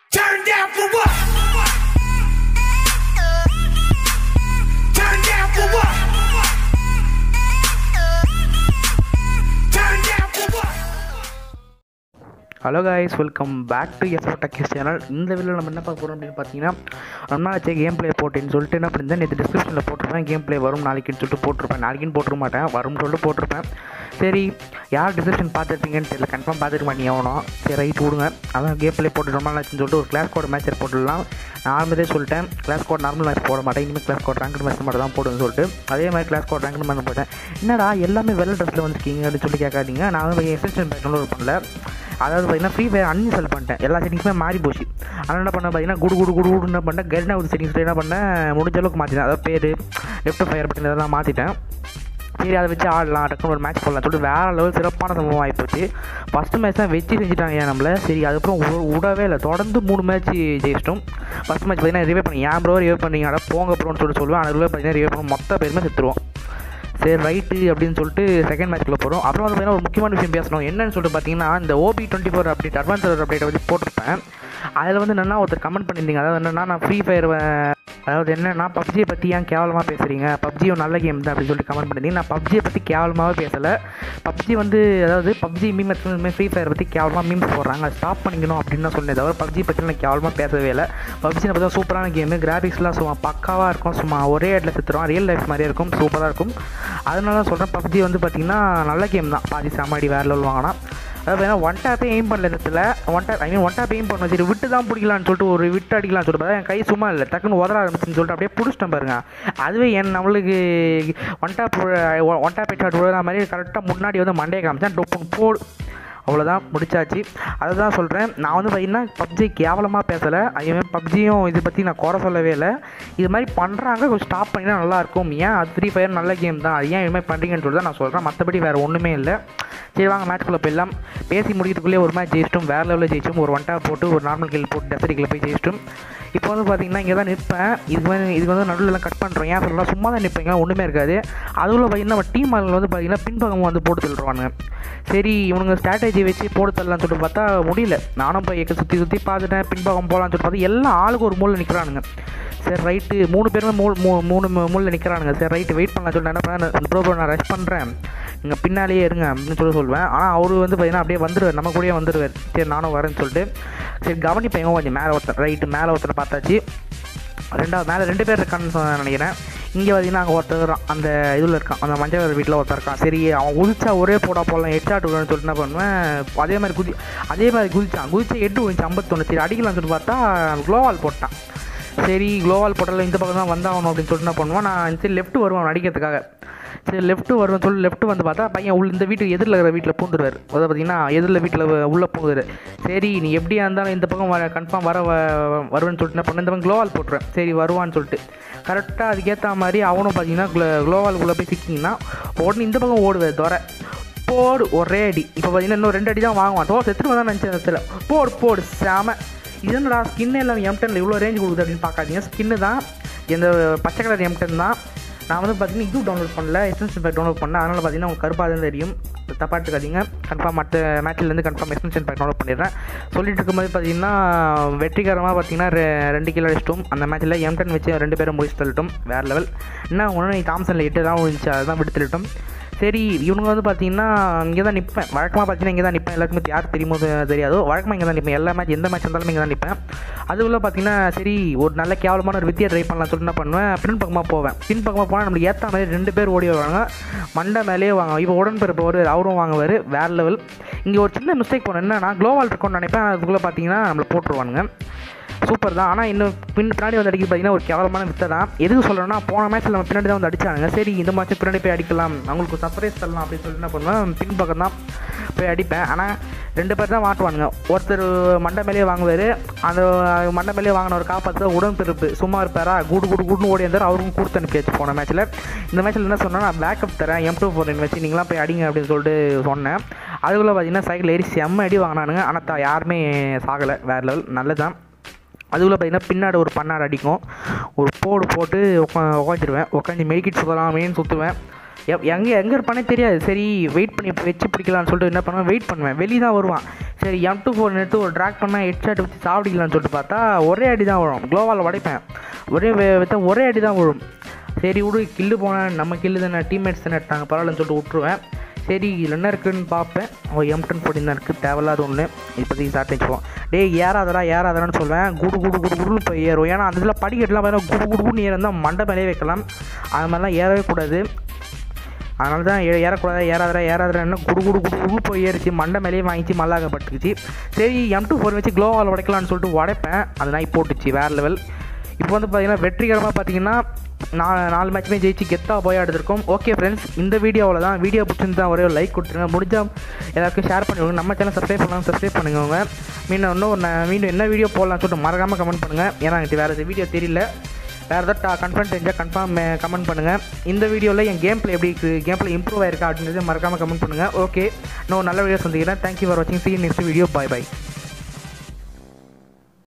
Turn down for what? Turn down for what? Turn down for what? Hello guys welcome back to F O டக்கிஸ் channel இந்த video நம்ம என்ன பார்க்க போகிறோம் அப்படின்னு பார்த்தீங்கன்னா ரொம்ப நாள் ஆச்சு கேம் ப்ளே போட்டேன்னு சொல்லிட்டு என்ன பண்ணியிருந்தேன் நேற்று டிஸ்கிரிப்ஷனில் போட்டிருப்பேன் கேம் ப்ளே வரும் நாளைக்குன்னு சொல்லிட்டு போட்டிருப்பேன் நாளைக்குன்னு போட்டிருக்க மாட்டேன் வரும்னு சொல்லிட்டு போட்டிருப்பேன் சரி யார் டிஸ்கிரிப்ஷன் பார்த்துருப்பீங்கன்னு தெரியல கன்ஃபார்ம் பார்த்துருக்க மாட்டீங்க எவனும் சரி ரைட் விடுங்க அதான் கேம் ப்ளே போட்டு ரொம்ப நாள் ஆச்சுன்னு சொல்லிட்டு ஒரு கிளாஸ் கோட் மேட்ச் போட்டுடலாம் நான் ஆரம்பதே சொல்லிட்டேன் கிளாஸ் கோட் நார்மல் மேட்ச் போட மாட்டேன் இனிமேல் கிளாஸ் கோட் ரேங்க் மேட்ச் மட்டும் தான் போடுன்னு சொல்லிட்டு அதே மாதிரி கிளாஸ் கோட் ரேங்க் மேட்ச் போட்டேன் என்னடா எல்லாமே வெள்ள ட்ரெஸ்ஸில் வந்துருக்கீங்க அப்படின்னு சொல்லி கேட்காதீங்க நான் வந்து எக்ஸ்டென்ஷன் பேக் டவுன்லோட் பண்ணல அதாவது பார்த்தீங்கன்னா ஃப்ரீ ஃபயர் அன்இன்ஸ்டால் பண்ணிட்டேன் எல்லா செட்டிங்ஸுமே மாறி போச்சு அதனால் என்ன பண்ணேன் பார்த்தீங்கன்னா குடு குடு குடு குடு என்ன பண்ணேன் கெர்னா ஒரு செட்டிங்ஸ் என்ன பண்ணேன் முடிஞ்ச அளவுக்கு மாற்றிட்டேன் அதாவது பேர் லெஃப்ட் ஃபயர் பட்டன் இதெல்லாம் மாற்றிட்டேன் சரி அதை வச்சு ஆடலாம் டக்குனு ஒரு மேட்ச் போடலாம் சொல்லிட்டு வேறு லெவல் சிறப்பான சம்பவம் ஆகிப்போச்சு ஃபஸ்ட்டு மேட்ச் தான் வச்சு செஞ்சுட்டாங்க ஏன் நம்மளை சரி அதுக்கப்புறம் உ- விடவே இல்லை தொடர்ந்து மூணு மேட்ச் ஜெயிச்சிட்டோம் ஃபஸ்ட் மேட்ச் பார்த்தீங்கன்னா ரிவே பண்ணி ஏன் ப்ரோ ரிவே பண்ணீங்க அட போங்க ப்ரோன்னு சொல்லிட்டு சொல்லுவேன் அதில் பார்த்தீங்கன்னா ரிவே பண்ண மொத்த பேருமே செத்துருவோம் சரி ரைட்டு அப்படின்னு சொல்லிட்டு செகண்ட் மேட்ச்க்குள்ள போகிறோம் அப்புறம் வந்து பார்த்தீங்கன்னா ஒரு முக்கியமான விஷயம் பேசணும் என்னன்னு சொல்லிட்டு பார்த்தீங்கன்னா இந்த OB twenty four update advance அப்டேட்டை வந்து போட்டிருப்பேன் அதில் வந்து என்னென்னா ஒருத்தர் கமெண்ட் பண்ணியிருந்தீங்க அதாவது என்னென்னா நான் ஃப்ரீ ஃபயர் அதாவது என்னென்னா பப்ஜியை பற்றி ஏன் கேவலமாக பேசுகிறீங்க பப்ஜியும் நல்ல கேம் தான் அப்படின்னு சொல்லிட்டு கமெண்ட் பண்ணியிருந்தீங்க நான் பப்ஜியை பற்றி கேவலமாகவே பேசலை பப்ஜி வந்து அதாவது பப்ஜி மீம் எடுத்து ஃப்ரீ ஃபயர் பற்றி கேவலமாக மீம்ஸ் போடுறாங்க அதை ஸ்டாப் பண்ணிக்கணும் அப்படின்னு தான் சொன்னேன் தவிர பப்ஜி பற்றி நான் கேவலமாக பேசவே இல்லை பப்ஜி பார்த்தா சூப்பரான கேமு கிராஃபிக்ஸ்லாம் சும்மா பக்காவாக இருக்கும் சும்மா ஒரே இடத்துல சுற்றுறோம் ரியல் லைஃப் மாதிரியே இருக்கும் சூப்பராக இருக்கும் அதனால தான் சொல்கிறேன் பப்ஜி வந்து பார்த்திங்கன்னா நல்ல கேம் தான் பாதி சாமாடி வேறு லெவல் வாங்கினா அதாவது ஏன்னா ஒன் டேப்பே எய்ம் பண்ணல இந்த இடத்துல one tap I mean one tap aim பண்ண சரி விட்டு தான் பிடிக்கலான்னு சொல்லிட்டு ஒரு விட்டு அடிக்கலாம்னு சொல்லிட்டு பார்த்தா என் கை சும்மா இல்லை டக்குன்னு உதற ஆரம்பிச்சுன்னு சொல்லிட்டு அப்படியே பிடிச்சிட்டேன் பாருங்க அதுவே என் நம்மளுக்கு one tap one tap head விழுற மாதிரி கரெக்டாக முன்னாடி வந்து மண்டையை காமிச்சேன் டொப்புன்னு போடு அவ்வளோதான் முடிச்சாச்சு அதை தான் சொல்கிறேன் நான் வந்து பார்த்தீங்கன்னா பப்ஜி கேவலமாக பேசலை அதுமாதிரி பப்ஜியும் இதை பற்றி நான் குறை சொல்லவே இல்லை இது மாதிரி பண்ணுறாங்க கொஞ்சம் ஸ்டாப் பண்ணினா நல்லாயிருக்கும் ஏன் அது ஃப்ரீ ஃபயர் நல்ல கேம் தான் அது ஏன் இது மாதிரி பண்ணுறீங்கன்னு சொல்லி தான் நான் சொல்கிறேன் மற்றபடி வேறு ஒன்றுமே இல்லை சரி வாங்க மேட்ச்குள்ளே போயிடலாம் பேசி முடிக்கிறதுக்குள்ளே ஒரு மேட்ச் ஜெயிச்சிட்டும் வேறு லெவலில் ஜெயிச்சும் ஒரு ஒன் டாப் போட்டு ஒரு நார்மல் கில் போட்டு டெசரிக்கில் போய் ஜெயிச்சிட்டும் இப்போ வந்து பார்த்தீங்கன்னா இங்கே தான் நிற்பேன் இது வந்து இதுக்கு வந்து நடுவில் எல்லாம் கட் பண்ணுறோம் ஏன் சொல்லலாம் சும்மா தான் நிற்பீங்க ஒன்றுமே இருக்காது அதுக்குள்ள பார்த்தீங்கன்னா நம்ம டீம் ஆளுங்க வந்து பார்த்தீங்கன்னா பின்பக்கம் வந்து போட்டு தள்ளுவானுங்க சரி இவனுங்க ஸ்ட்ராட்டஜி வச்சு போட்டு தள்ளலாம்னு சொல்லிட்டு பார்த்தா முடியல நானும் போய் எக்க சுற்றி சுற்றி பார்த்துட்டேன் பின்பக்கம் போகலான்னு சொல்லிட்டு பார்த்தா எல்லாம் ஆளுக்கு ஒரு மூலையில் நிற்கிறானுங்க சரி ரைட்டு மூணு பேருமே மூ மூ- மூணு மூலையில் நிற்கிறானுங்க சரி ரைட்டு வெயிட் பண்ணலாம் சொல்லிட்டு என்ன பண்ணேன் ப்ரோ ப்ரோ நான் ரஷ் பண்ணுறேன் நீங்கள் பின்னாலேயே இருங்க அப்படின்னு சொல்லி சொல்லுவேன் ஆனால் அவரு வந்து பார்த்தீங்கன்னா அப்படியே வந்துடுவார் நம்ம கூடயே வந்துடுவார் சரி நானும் வரேன்னு சொல்லிட்டு சரி கவனிப்பேன் எங்க கொஞ்சம் மேலே ஒருத்தர் ரைட்டு மேலே ஒருத்தரை பார்த்தாச்சு ரெண்டாவது மேலே ரெண்டு பேர் இருக்கான்னு சொ- நினைக்கிறேன் இங்கே பார்த்தீங்கன்னா அங்கே ஒருத்தர் இருக்கான். அந்த இதில் இருக்கான் அந்த மஞ்சள் வீட்டில் ஒருத்தர் இருக்கான் சரி அவன் குதிச்சா ஒரே போடா போடலாம் ஹெட்ஷாட் விடுன்னு சொல்லிட்டு என்ன பண்ணுவேன் அதே மாதிரி குதி அதே மாதிரி குதிச்சான் குதிச்சா எட்டு விழுந்துச்சு ஐம்பத்தொன்று சரி அடிக்கலாம்னு சொல்லிட்டு பார்த்தா க்ளோவால் போட்டான் சரி க்ளோவால் போட்டால இந்த பக்கம் தான் வந்தாகணும் அப்படின்னு சொல்லிட்டு என்ன பண்ணுவான் நான் சரி லெஃப்ட் வருவான் அவன் அடிக்கிறதுக்காக சரி லெஃப்ட் வருவேன் சொல்லி லெஃப்ட் வந்து பார்த்தா பையன் உள்ள இந்த வீட்டுக்கு எதிரில் இருக்கிற வீட்டில் பூந்துருவார் அதாவது பார்த்தீங்கன்னா எதிரில் வீட்டில் உள்ளே பூந்துரு சரி நீ எப்படியா இருந்தாலும் இந்த பக்கம் வர கன்ஃபார்ம் வர வ- வருவேன்னு சொல்லிட்டு என்ன பண்ண இந்த பக்கம் க்ளோவால் போட்டுருவேன் சரி வருவான்னு சொல்லிட்டு கரெக்டாக அதுக்கேற்ற மாதிரி அவனும் பார்த்தீங்கன்னா க்ளோ க்ளோவாலுக்குள்ளே போய் சிக்கிங்கன்னா உடனே இந்த பக்கம் ஓடுவேன் துறை போடு ஒரே அடி இப்போ பார்த்தீங்கன்னா இன்னும் ரெண்டு அடி தான் வாங்குவான் தோ செத்துட்டு வந்தான் நினச்சேன் இடத்துல போடு போடு செம இது என்னடா ஸ்கின் எல்லாம் எம்டனில் இவ்வளோ ரேஞ்ச் கொடுக்குது அப்படின்னு பார்க்காதீங்க ஸ்கின்னு தான் இந்த பச்சை கலர் எம்டன் தான் நான் வந்து பார்த்தீங்கன்னா இது டவுன்லோட் பண்ணல எக்ஸ்டென்ஷன் பேக் டவுன்லோட் பண்ணேன் அதனால் பார்த்தீங்கன்னா உங்களுக்கு கருப்பாக தான் தெரியும் தப்பாக எடுத்துக்காதீங்க கன்ஃபார்ம் மற்ற மேட்ச்லேருந்து கன்ஃபார்ம் எக்ஸ்டென்ஷன் பேக் டவுன்லோட் பண்ணிடுறேன் சொல்லிட்டு இருக்கும்போது பார்த்தீங்கன்னா வெற்றிகரமாக பார்த்தீங்கன்னா ரெ- ரெண்டு கிலோ அடிச்சிட்டோம் அந்த மேட்ச்சில் எம்டன் வச்சு ரெண்டு பேரும் முடிச்சு தள்ளிட்டோம் வேறு லெவல் என்ன ஒன்று நீ தாம்சனில் எட்டு தான் விழுந்துச்சு அதை தான் விட்டு தள்ளிட்டோம் சரி இவனுங்க வந்து பார்த்தீங்கன்னா இங்கே தான் நிற்பேன் வழக்கமாக பார்த்தீங்கன்னா இங்கே தான் நிற்பேன் எல்லாருக்குமே யார் தெரியுமோ தெ- தெரியாதோ வழக்கமாக இங்கே தான் நிற்பேன் எல்லா மேட்ச் எந்த மேட்ச் இருந்தாலும் இங்கே தான் நிற்பேன் அதுக்குள்ள பார்த்தீங்கன்னா சரி ஒரு நல்ல கேவலமான ஒரு வித்தியை ட்ரை பண்ணலாம் சொல்லிட்டு என்ன பண்ணுவேன் பின் பக்கமாக போவேன் பின் பக்கமாக போனால் நம்மளுக்கு ஏற்ற மாதிரி ரெண்டு பேர் ஓடி வருவாங்க மண்டை மேலேயே வாங்க இப்போ உடன்பிறப்பு வருவார் அவரும் வாங்குவார் வேறு லெவல் இங்கே ஒரு சின்ன மிஸ்டேக் போனேன் என்னன்னா க்ளோவால் இருக்கும்னு நினைப்பேன் அதுக்குள்ளே பார்த்தீங்கன்னா நம்மளை போட்டுருவானுங்க சூப்பர் தான் ஆனால் இன்னும் பின் பின்னாடி வந்து அடிக்க பார்த்தீங்கன்னா ஒரு கேவலமான வித்தை தான் எதுக்கு சொல்கிறேன்னா போன மேட்ச்சில் நம்ம பின்னாடி தான் வந்து அடிச்சானுங்க சரி இந்த மேட்ச் பின்னாடி போய் அடிக்கலாம் அவங்களுக்கு சர்ப்ரைஸ் தரலாம் அப்படின்னு சொல்லிட்டு என்ன பண்ணுவேன் பின் பக்கம் தான் போய் அடிப்பேன் ஆனால் ரெண்டு பேர் தான் மாட்டுவானுங்க ஒருத்தர் மண்டை மேலேயே வாங்குவார் அந்த மண்டை மேலேயே வாங்கின ஒரு காப்பாற்ற உடன்பிறப்பு சும்மா இருப்பாரா குடு குடு குடுன்னு ஓடி இருந்தார் அவருக்கும் கொடுத்து அனுப்பியாச்சு போன மேட்ச்சில் இந்த மேட்ச்சில் என்ன சொன்னால் நான் பேக்கப் தரேன் எம் டூ ஃபோர் வச்சு நீங்களாம் போய் அடிங்க அப்படின்னு சொல்லிட்டு சொன்னேன் அதுக்குள்ளே பார்த்தீங்கன்னா சைக்கிள் ஏறி செம்ம அடி வாங்கினானுங்க ஆனால் தா யாருமே சாகலை வேறு லெவல் நல்லதான் அதுக்குள்ளே பார்த்தீங்கன்னா பின்னாடி ஒரு பன்னாடு அடிக்கும் ஒரு போடு போட்டு உக்கா உக்காந்துருவேன் உட்காந்து மெடிக்கிட் சுற்றலாம் மெயின் சுற்றுவேன் எ- எங்கே எங்கே இருப்பானே தெரியாது சரி வெயிட் பண்ணி வச்சு பிடிக்கலாம்னு சொல்லிட்டு என்ன பண்ணுவேன் வெயிட் பண்ணுவேன் வெளியே தான் வருவான் சரி எம் டூ ஃபோர் நெட்டு ஒரு ட்ராக் பண்ணால் ஹெட் ஷாட் வச்சு சாப்பிடிக்கலாம்னு சொல்லிட்டு பார்த்தா ஒரே அடி தான் வரும் க்ளோவால் உடைப்பேன் ஒரே வே- வித்தா ஒரே அடி தான் விழும் சரி விடு கில்லு போனேன் நம்ம கில்லு தானே டீம்மேட்ஸ் தானே எடுத்தாங்க பரவாயில்லன்னு சொல்லிட்டு விட்ருவேன் சரி இதில் என்ன இருக்குன்னு பார்ப்பேன் ஓ எம் டென் ஃபோர்டின் தான் இருக்குது தேவையில்லாத ஒன்று இப்போதைக்கு ஸ்டார்ட் வச்சுப்போம் டேய் ஏறாதடா ஏறாதடான்னு சொல்லுவேன் குடு குடு குடு குடுன்னு போய் ஏறும் ஏன்னா அந்த இதில் படிக்கட்டுலாம் பார்த்தீங்கன்னா குடு குடு குடுன்னு ஏறந்தான் மண்டை மேலே வைக்கலாம் அது மாதிரிலாம் ஏறவே கூடாது அதனால தான் ஏ- ஏறக்கூடாது ஏறாதடா ஏறாதடா குடு குடு குடு குடு போய் ஏறிச்சு மண்டை மேலேயே வாங்கிச்சு மல்லாகப்பட்டுக்குச்சு சரி எம் டூ ஃபோர் வச்சு க்ளோவால் உடைக்கலாம்னு சொல்லிட்டு உடைப்பேன் அது நாய் போட்டுச்சு வேறு லெவல் இப்போ வந்து பார்த்தீங்கன்னா வெற்றிகரமாக பார்த்தீங்கன்னா நாலு நாலு மேட்ச்மே ஜெயிச்சு கெத்தாக போய் எடுத்திருக்கோம் ஓகே ஃப்ரெண்ட்ஸ் இந்த வீடியோவில் தான் வீடியோ பிடிச்சிருந்தா ஒரே ஒரு லைக் கொடுத்துருங்க முடிஞ்சால் எல்லாருக்கும் ஷேர் பண்ணி விடுங்க நம்ம சேனல் சப்ஸ்கிரைப் பண்ணலாம் சப்ஸ்கிரைப் பண்ணுங்க அவங்க மீண்டும் இன்னும் நான் மீண்டும் என்ன வீடியோ போடலாம்னு சொல்லிட்டு மறக்காமல் கமெண்ட் பண்ணுங்கள் ஏன்னா எனக்கு வேறு வீடியோ தெரியல வேறு ஏதாவது கன்ஃபார்ம் தெரிஞ்சால் கன்ஃபார்ம் கமெண்ட் பண்ணுங்கள் இந்த வீடியோவில் என் கேம் பிளே எப்படி இருக்குது கேம் பிளே இம்ப்ரூவ் ஆயிருக்கா அப்படின்றத மறக்காமல் கமெண்ட் பண்ணுங்கள் ஓகே இன்னும் நல்ல வீடியோ சந்திக்கிறேன் தேங்க்யூ ஃபார் வாட்சிங் see next video bye by